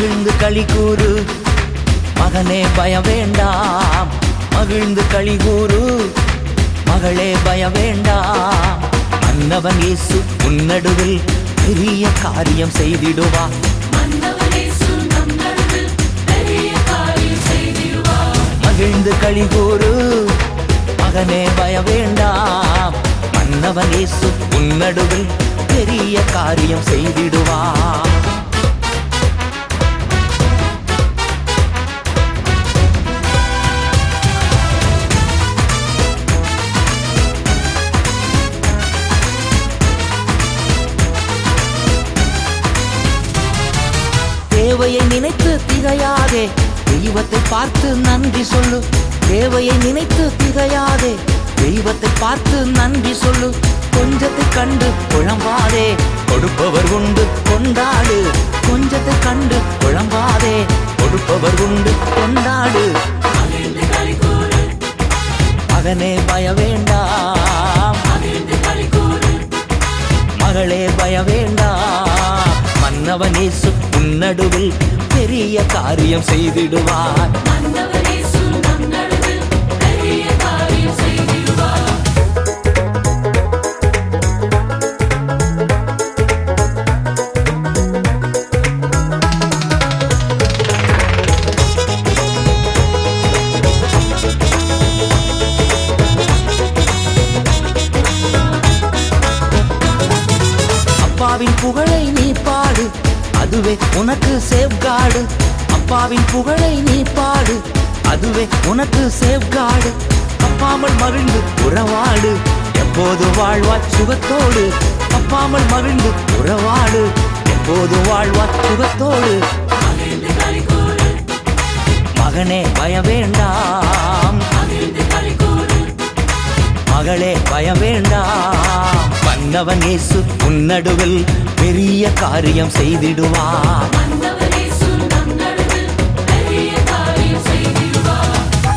மகிழ்ந்து களி கூறு மகனே பயம் வேண்டாம் மகிழ்ந்து களி கூறு மகளே பயம் வேண்டாம் மன்னவன் இயேசு உன்னடுவில் பெரிய காரியம் செய்திடுவா மன்னவனேசு நம் நடுவில் பெரிய காரியம் செய்திடுவார். மகிழ்ந்து களி கூறு மகனே பய வேண்டாம் மன்னவன் இயேசு உன்னடுவில் பெரிய காரியம் செய்திடுவா தேவையை நினைத்து திகையாதே தெய்வத்தை பார்த்து நன்றி சொல்லு தேவையை நினைத்து திகையாதே தெய்வத்தை பார்த்து நன்றி சொல்லு கொஞ்சத்தை கண்டு குழம்பாதே கொடுப்பவர் உண்டு கொண்டாடு கொஞ்சத்தை கண்டு குழம்பாதே கொடுப்பவர் உண்டு கொண்டாடு மகிழ்ந்து களி கூறு, மகனே பய வேண்டாம் மகிழ்ந்து களி கூறு. மகளே பய வேண்டாம் மன்னவன் இயேசு உன்னடுவில் பெரிய காரியம் செய்திடுவார் மன்னவனேசு நம் நடுவில் பெரிய காரியம் செய்திடுவார். அப்பாவின் புகழை நீ பாடு அதுவே உனக்கு சேவ்காடு அப்பாவின் புகழை நீ பாடு அதுவே உனக்கு சேவ்காடு தப்பாமல் மகிழ்ந்து உறவாடு எப்போது வாழ்வாய் சுகத்தோடு தப்பாமல் மகிழ்ந்து உறவாடு எப்போது வாழ்வாய் சுகத்தோடு மகிழ்ந்து களி கூறு, மகனே பய வேண்டாம் மகிழ்ந்து களி கூறு. மகளே பய வேண்டாம் மன்னவன் இயேசு உன்னடுவில் பெரிய காரியம் செய்திடுவார் மன்னவனேசு நம் நடுவில் பெரிய காரியம் செய்திடுவார்.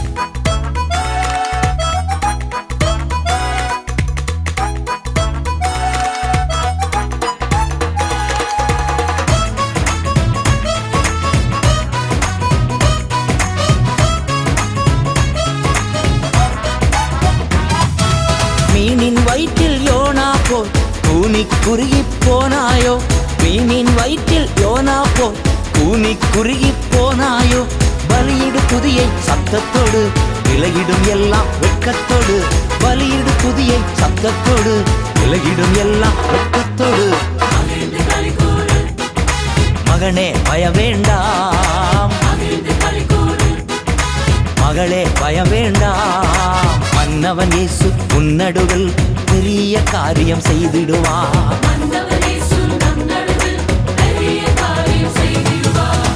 மீனின் வயிற்றில் யோனா போல் கூனி குறுகி போனாயோ மீனின் வயிற்றில் யோனா போல் கூனி குறுகி போனாயோ பலியிடு புதியை சத்தத்தோடு விலகிடும் எல்லாம் வெட்கத்தோடு பலியிடு புதியை சத்தத்தோடு விலகிடும் எல்லாம் வெட்கத்தோடு மகிழ்ந்து களி கூறு, மகனே பய வேண்டாம் மகிழ்ந்து களி கூறு. மகளே பய வேண்டாம் மன்னவன் இயேசு உன்னடுவில் பெரிய காரியம் செய்திடுவார் மன்னவனேசு நம் நடுவில் பெரிய காரியம் செய்திடுவார்.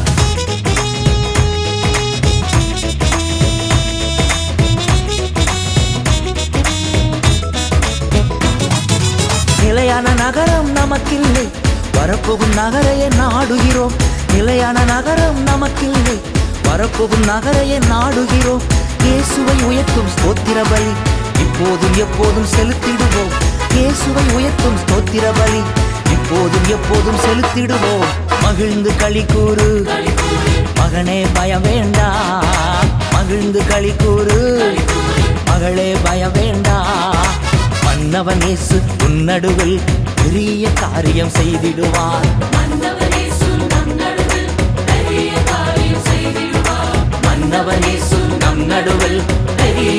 நிலையான நகரம் நமக்கில்லை வரப்போகும் நகரையே நாடுகிறோம் நிலையான நகரம் நமக்கில்லை வரப்போகும் நகரையே நாடுகிறோம் இயேசுவை உயர்த்தும் ஸ்தோத்திர பலி இப்போதும் எப்போதும் செலுத்திடுவோம் இயேசுவை உயர்த்தும் ஸ்தோத்திர பலி இப்போதும் எப்போதும் செலுத்திடுவோம் மகிழ்ந்து களி கூறு களி கூறு, மகனே பய வேண்டாம் மகிழ்ந்து களி கூறு களி கூறு. மகளே பய வேண்டாம் மன்னவன் இயேசு உன்னடுவில் பெரிய காரியம் செய்திடுவார் மன்னவனேசு நம் நடுவில் பெரிய காரியம் செய்திடுவார். மன்னவன் இயேசு நம் நடுவில் பெரிய